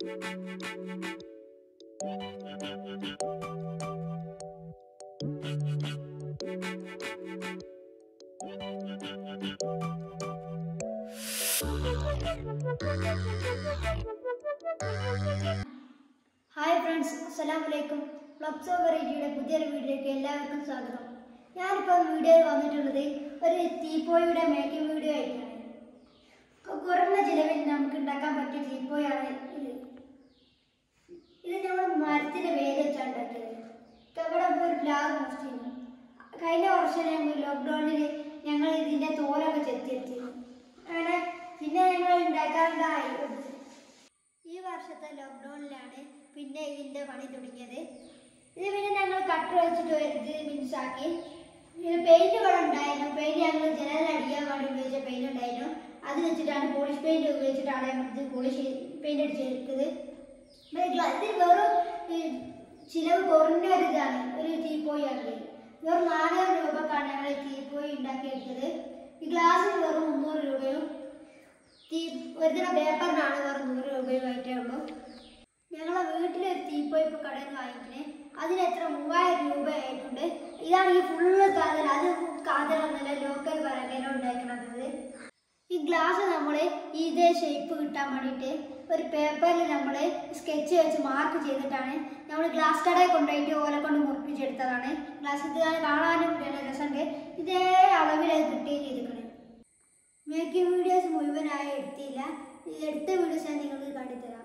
Hi friends അസ്സലാം വലൈക്കും flux over ഏരിയയുടെ പുതിയൊരു വീഡിയോയ്ക്ക് എല്ലാവർക്കും സ്വാഗതം ഞാനിപ്പോൾ വീഡിയോയിൽ വന്നിട്ടുള്ളത് ഒരു തീപ്പോയുടെ മേക്കിംഗ് വീഡിയോ ആയിട്ടാണ് കു- കുറഞ്ഞ ചിലവിൽ നമുക്ക് ഉണ്ടാക്കാൻ പറ്റിയ തീപ്പോയാണ് ഇത് ഇത് നമ്മൾ മരത്തിൻ്റെ വേര് വെച്ചാണ് ഉണ്ടാക്കിയത് ഇവിടെ ഒരു പ്ലാവ് മുറിച്ചിരുന്നു കഴിഞ്ഞ വർഷം ഞങ്ങൾ ലോക്ക്ഡൗണിൽ ഞങ്ങൾ ഇതിൻ്റെ തോലൊക്കെ ചെത്തിയെത്തിയിരുന്നു അങ്ങനെ പിന്നെ ഞങ്ങൾ ഉണ്ടാക്കാറുണ്ടായി ഈ വർഷത്തെ ലോക്ക്ഡൗണിലാണ് പിന്നെ ഇതിൻ്റെ പണി തുടങ്ങിയത് ഇത് പിന്നെ ഞങ്ങൾ കട്ടർ വെച്ചിട്ട് ഇത് മിൻസാക്കി ഇത് പെയിന്റ് ഇവിടെ ഉണ്ടായിരുന്നു പെയിന്റ് ഞങ്ങൾ ജനലിൽ അടിക്കാൻ വേണ്ടി ഉപയോഗിച്ച പെയിന്റ് ഉണ്ടായിരുന്നു അത് വെച്ചിട്ടാണ് പോളിഷ് പെയിന്റ് ഉപയോഗിച്ചിട്ടാണ് ഞങ്ങൾ ഇത് പോളിഷ് പെയിന്റ് അടിച്ചെടുത്തത് ഇത് വെറും ഈ ചിലവ് കുറഞ്ഞ ഒരു ഇതാണ് ഒരു ടീപ്പോയി ആണ് വെറും നാനൂറ് രൂപക്കാണ് ഞങ്ങൾ ഈ ടീപ്പോയി ഉണ്ടാക്കിയെടുത്തത് ഈ ഗ്ലാസ്സിന് വെറും മുന്നൂറ് രൂപയും തീ ഒരുതരം പേപ്പറിനാണ് വെറും നൂറ് രൂപയുമായിട്ടേ ഉള്ളൂ ഞങ്ങളെ വീട്ടിലൊരു തീപ്പോയി ഇപ്പോൾ കടയിൽ നിന്ന് വാങ്ങിക്കണേ അതിന് എത്ര മൂവായിരം രൂപ ആയിട്ടുണ്ട് ഇതാണെങ്കിൽ ഫുള്ള് കാതൽ അത് കാതലൊന്നല്ല ലോക്കൽ പലകയിലും ഉണ്ടാക്കണത് ഈ ഗ്ലാസ് നമ്മൾ ഇതേ ഷേപ്പ് കിട്ടാൻ വേണ്ടിയിട്ട് ഒരു പേപ്പറിൽ നമ്മൾ സ്കെച്ച് വെച്ച് മാർക്ക് ചെയ്തിട്ടാണ് നമ്മൾ ഗ്ലാസ് കടയിൽ കൊണ്ടുപോയിട്ട് ഓല കൊണ്ട് മുറിപ്പിച്ചെടുത്തതാണ് ഗ്ലാസ് ഇത് കാണാനും നല്ല രസമുണ്ട് ഇതേ അളവിൽ അത് കിട്ടുകയും ചെയ്തിരിക്കണേ മേക്കിംഗ് വീഡിയോസ് മുഴുവനായി എടുത്തില്ല ഈ എടുത്ത വീഡിയോസ് ഞാൻ നിങ്ങൾക്ക് കാട്ടിത്തരാം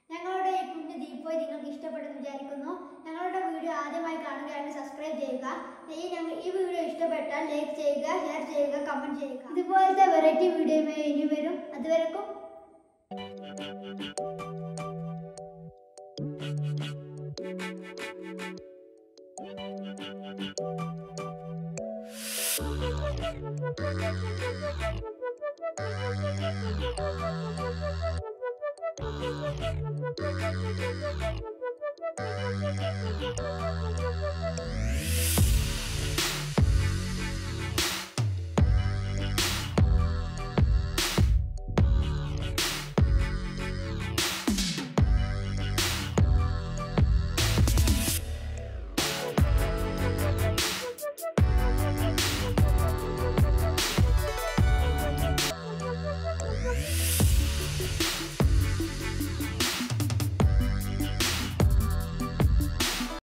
ഞങ്ങളുടെ ഈ കുഞ്ഞു ദീപോയി നിങ്ങൾക്ക് ഇഷ്ടപ്പെട്ടെന്ന് വിചാരിക്കുന്നു ഞങ്ങളുടെ വീഡിയോ ആദ്യമായി കാണുകയാണെങ്കിൽ സബ്സ്ക്രൈബ് ചെയ്യുക ഈ ഞങ്ങൾ ഈ വീഡിയോ ഇഷ്ടപ്പെട്ടാൽ ലൈക്ക് ചെയ്യുക ഷെയർ ചെയ്യുക കമന്റ് ചെയ്യുക ഇതുപോലത്തെ വെറൈറ്റി വീഡിയോയുമായി ഇനി വരും അതുവരെക്കും Thank you.